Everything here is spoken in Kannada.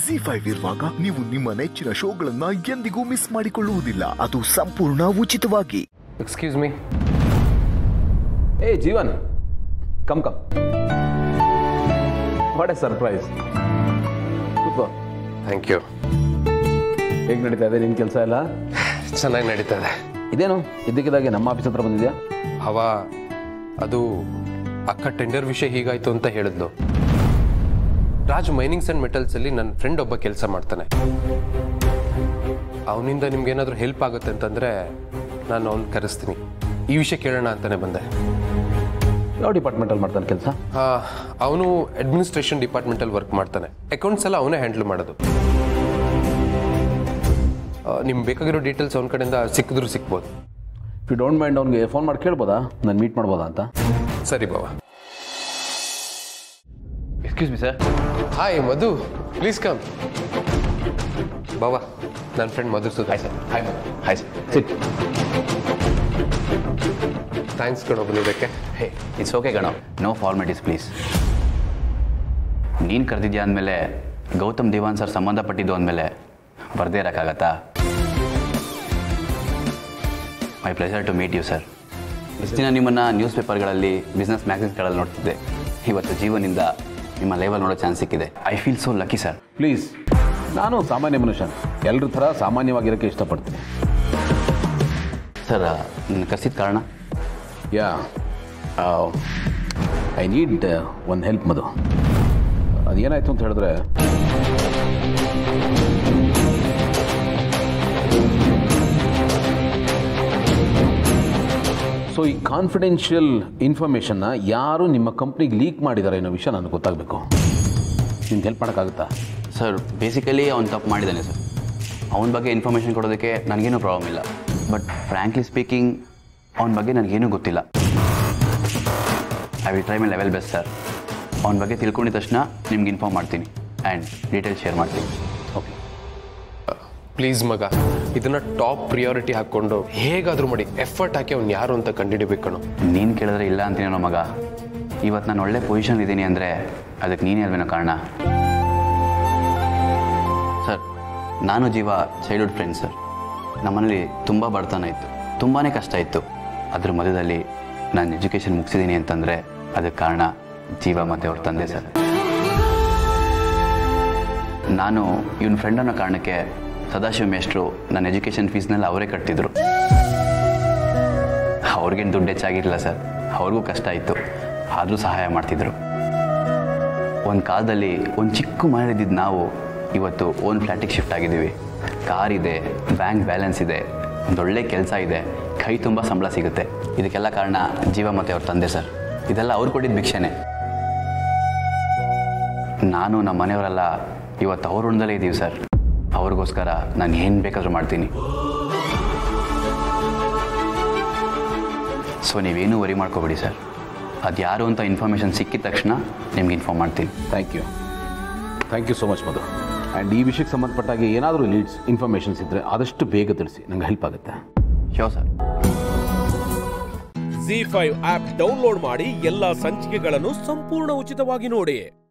ಜಿ ಫೈವ್ ಇರುವಾಗ ನೀವು ನಿಮ್ಮ ನೆಚ್ಚಿನ ಶೋಗಳನ್ನ ಎಂದಿಗೂ ಮಿಸ್ ಮಾಡಿಕೊಳ್ಳುವುದಿಲ್ಲ ಅದು ಸಂಪೂರ್ಣ ಉಚಿತವಾಗಿ ಎಕ್ಸ್ಕ್ಯೂಸ್ ಮೀ ಏ Jeevan come come what a surprise ಕೂತ್ಕೋ ಥ್ಯಾಂಕ್ ಯು ಹೇಗೆ ನಡೀತಾ ಇದೆ ನಿನ್ನ ಕೆಲಸ ಎಲ್ಲ ಚೆನ್ನಾಗಿ ನಡೀತಾ ಇದೆ ಇದೇನು ಇದ್ದಕ್ಕಿದ್ದಾಗೆ ನಮ್ಮ ಆಫೀಸ್ ಹತ್ರ ಬಂದಿದ್ಯಾ ಅವ ಅದು ಅಕ್ಕ ಟೆಂಡರ್ ವಿಷಯ ಹೀಗಾಯ್ತು ಅಂತ ಹೇಳಿದ್ಲು ರಾಜ್ ಮೈನಿಂಗ್ಸ್ ಅಂಡ್ ಮೆಟಲ್ಸ್ ಅಲ್ಲಿ ನನ್ನ ಫ್ರೆಂಡ್ ಒಬ್ಬ ಕೆಲಸ ಮಾಡ್ತಾನೆ ಅವನಿಂದ ನಿಮ್ಗೆ ಏನಾದರೂ ಹೆಲ್ಪ್ ಆಗುತ್ತೆ ಅಂತಂದ್ರೆ ನಾನು ಅವ್ನ ಕರೆಸ್ತೀನಿ ಈ ವಿಷಯ ಕೇಳೋಣ ಅಂತಾನೆ ಬಂದೆ ಯಾವ ಡಿಪಾರ್ಟ್ಮೆಂಟಲ್ಲಿ ಮಾಡ್ತಾನೆ ಕೆಲಸ ಅವನು ಅಡ್ಮಿನಿಸ್ಟ್ರೇಷನ್ ಡಿಪಾರ್ಟ್ಮೆಂಟಲ್ಲಿ ವರ್ಕ್ ಮಾಡ್ತಾನೆ ಅಕೌಂಟ್ಸ್ ಎಲ್ಲ ಅವನೇ ಹ್ಯಾಂಡಲ್ ಮಾಡೋದು ನಿಮ್ಗೆ ಬೇಕಾಗಿರೋ ಡೀಟೇಲ್ಸ್ ಅವನ ಕಡೆಯಿಂದ ಸಿಕ್ಕಿದ್ರು ಸಿಕ್ಬೋದು ಇಫ್ ಯು ಡೋಂಟ್ ಮೈಂಡ್ ಅವ್ನಿಗೆ ಫೋನ್ ಮಾಡಿ ಕೇಳ್ಬೋದಾ ನಾನು ಮೀಟ್ ಮಾಡ್ಬೋದಾ ಅಂತ ಸರಿ ಬಾವಾ excuse me sir hi Madhu please come ಬಾವಾ ನನ್ನ friend Madhu Sudha hi sir hi hi sir sit thanks ಕಣೋ ಬಂದಿದ್ದಕ್ಕೆ ಹೇ ಇಟ್ಸ್ ಓಕೆ ಗಣ ನೋ ಫಾರ್ಮಾಲಿಟೀಸ್ ಪ್ಲೀಸ್ ನೀನು ಕರೆದಿದ್ಯಾ ಅಂದಮೇಲೆ ಗೌತಮ್ ದಿವಾನ್ ಸರ್ ಸಂಬಂಧಪಟ್ಟಿದ್ದು ಅಂದಮೇಲೆ ಬರದೇ ಇರೋಕ್ಕಾಗತ್ತಾ my pleasure to meet you sir ಇಷ್ಟು ದಿನ ನಿಮ್ಮನ್ನು ನ್ಯೂಸ್ ಪೇಪರ್ಗಳಲ್ಲಿ ಬಿಸ್ನೆಸ್ ಮ್ಯಾಗಝಿನ್ಸ್ಗಳಲ್ಲಿ ನೋಡ್ತಿದ್ದೆ ಇವತ್ತು ಜೀವನಿಂದ ನಿಮ್ಮ ಲೆವೆಲ್ ನೋಡೋ ಚಾನ್ಸ್ ಸಿಕ್ಕಿದೆ I feel so lucky sir please ನಾನು ಸಾಮಾನ್ಯ ಮನುಷ್ಯ ಎಲ್ಲರ ಥರ ಸಾಮಾನ್ಯವಾಗಿರೋಕ್ಕೆ ಇಷ್ಟಪಡ್ತೀನಿ ಸರ್ ನನ್ನ ಕರೆಸಿದ ಕಾರಣ yeah I need one help Madhu ಅದೇನಾಯಿತು ಅಂತ ಹೇಳಿದ್ರೆ ಸೊ ಈ ಕಾನ್ಫಿಡೆನ್ಷಿಯಲ್ ಇನ್ಫಾರ್ಮೇಷನ್ನ ಯಾರು ನಿಮ್ಮ ಕಂಪ್ನಿಗೆ ಲೀಕ್ ಮಾಡಿದ್ದಾರೆ ಅನ್ನೋ ವಿಷಯ ನನಗೆ ಗೊತ್ತಾಗಬೇಕು ನಿಮ್ಗೆ ಹೆಲ್ಪ್ ಮಾಡೋಕ್ಕಾಗುತ್ತಾ ಸರ್ ಬೇಸಿಕಲಿ ಅವ್ನು ತಪ್ಪು ಮಾಡಿದ್ದಾನೆ ಸರ್ ಅವನ ಬಗ್ಗೆ ಇನ್ಫಾರ್ಮೇಷನ್ ಕೊಡೋದಕ್ಕೆ ನನಗೇನು ಪ್ರಾಬ್ಲಮ್ ಇಲ್ಲ ಬಟ್ ಫ್ರ್ಯಾಂಕ್ಲಿ ಸ್ಪೀಕಿಂಗ್ ಅವನ ಬಗ್ಗೆ ನನಗೇನೂ ಗೊತ್ತಿಲ್ಲ I will try my level best sir ಅವನ ಬಗ್ಗೆ ತಿಳ್ಕೊಂಡಿದ ತಕ್ಷಣ ನಿಮ್ಗೆ ಇನ್ಫಾರ್ಮ್ ಮಾಡ್ತೀನಿ ಆ್ಯಂಡ್ ಡೀಟೇಲ್ಸ್ ಶೇರ್ ಮಾಡ್ತೀನಿ ಓಕೆ ಪ್ಲೀಸ್ ಮಗ ಇದನ್ನ ಟಾಪ್ ಪ್ರಿಯಾರಿಟಿ ಹಾಕ್ಕೊಂಡು ಹೇಗಾದರೂ ಮಾಡಿ ಎಫರ್ಟ್ ಹಾಕಿ ಅವ್ನು ಯಾರು ಅಂತ ಕಂಡುಹಿಡಿಬೇಕು ಕಣೋ ನೀನು ಕೇಳಿದ್ರೆ ಇಲ್ಲ ಅಂತೀನೋ ಮಗ ಇವತ್ತು ನಾನು ಒಳ್ಳೆ ಪೊಸಿಷನ್ ಇದ್ದೀನಿ ಅಂದರೆ ಅದಕ್ಕೆ ನೀನೇ ಅಲ್ವೇನೋ ಕಾರಣ ಸರ್ ನಾನು ಜೀವ ಚೈಲ್ಡ್ಹುಡ್ ಫ್ರೆಂಡ್ ಸರ್ ನಮ್ಮನೇಲಿ ತುಂಬ ಬಡತನ ಇತ್ತು ತುಂಬಾ ಕಷ್ಟ ಇತ್ತು ಅದ್ರ ಮಧ್ಯದಲ್ಲಿ ನಾನು ಎಜುಕೇಷನ್ ಮುಗಿಸಿದ್ದೀನಿ ಅಂತಂದರೆ ಅದಕ್ಕೆ ಕಾರಣ ಜೀವ ಮತ್ತು ಅವ್ರ ತಂದೆ ಸರ್ ನಾನು ಇವನ ಫ್ರೆಂಡ್ ಅನ್ನೋ ಕಾರಣಕ್ಕೆ ಸದಾಶಿವ ಮೇಷ್ಟ್ರು ನನ್ನ ಎಜುಕೇಷನ್ ಫೀಸ್ನೆಲ್ಲ ಅವರೇ ಕಟ್ತಿದ್ರು ಅವ್ರಿಗೇನು ದುಡ್ಡು ಹೆಚ್ಚಾಗಿರಲಿಲ್ಲ ಸರ್ ಅವ್ರಿಗೂ ಕಷ್ಟ ಇತ್ತು ಆದರೂ ಸಹಾಯ ಮಾಡ್ತಿದ್ರು ಒಂದು ಕಾಲದಲ್ಲಿ ಒಂದು ಚಿಕ್ಕ ಮನೆಯಲ್ಲಿದ್ದ ನಾವು ಇವತ್ತು ಓನ್ ಫ್ಲ್ಯಾಟಿಗೆ ಶಿಫ್ಟ್ ಆಗಿದ್ದೀವಿ ಕಾರ್ ಇದೆ ಬ್ಯಾಂಕ್ ಬ್ಯಾಲೆನ್ಸ್ ಇದೆ ಒಂದೊಳ್ಳೆ ಕೆಲಸ ಇದೆ ಕೈ ತುಂಬ ಸಂಬಳ ಸಿಗುತ್ತೆ ಇದಕ್ಕೆಲ್ಲ ಕಾರಣ ಜೀವ ಮತ್ತು ಅವ್ರ ತಂದೆ ಸರ್ ಇದೆಲ್ಲ ಅವ್ರು ಕೊಟ್ಟಿದ್ದ ಭಿಕ್ಷೆನೆ ನಾನು ನಮ್ಮ ಮನೆಯವರೆಲ್ಲ ಇವತ್ತು ಅವ್ರ ಋಣದಲ್ಲೇ ಇದ್ದೀವಿ ಸರ್ ಅವ್ರಿಗೋಸ್ಕರ ನಾನು ಏನು ಬೇಕಾದರೂ ಮಾಡ್ತೀನಿ ಸೊ ನೀವೇನೂ ವರಿ ಮಾಡ್ಕೋಬೇಡಿ ಸರ್ ಅದು ಯಾರು ಅಂತ ಇನ್ಫಾರ್ಮೇಷನ್ ಸಿಕ್ಕಿದ ತಕ್ಷಣ ನಿಮ್ಗೆ ಇನ್ಫಾರ್ಮ್ ಮಾಡ್ತೀನಿ thank you thank you so much Madhu and ಈ ವಿಷಯಕ್ಕೆ ಸಂಬಂಧಪಟ್ಟಾಗೆ ಏನಾದರೂ ಲೀಡ್ಸ್ ಇನ್ಫಾರ್ಮೇಷನ್ಸ್ ಇದ್ದರೆ ಆದಷ್ಟು ಬೇಗ ತಿಳಿಸಿ ನಂಗೆ ಹೆಲ್ಪ್ ಆಗುತ್ತೆ show sir ZEE five app download ಮಾಡಿ ಎಲ್ಲಾ ಸಂಚಿಕೆಗಳನ್ನು ಸಂಪೂರ್ಣ ಉಚಿತವಾಗಿ ನೋಡಿ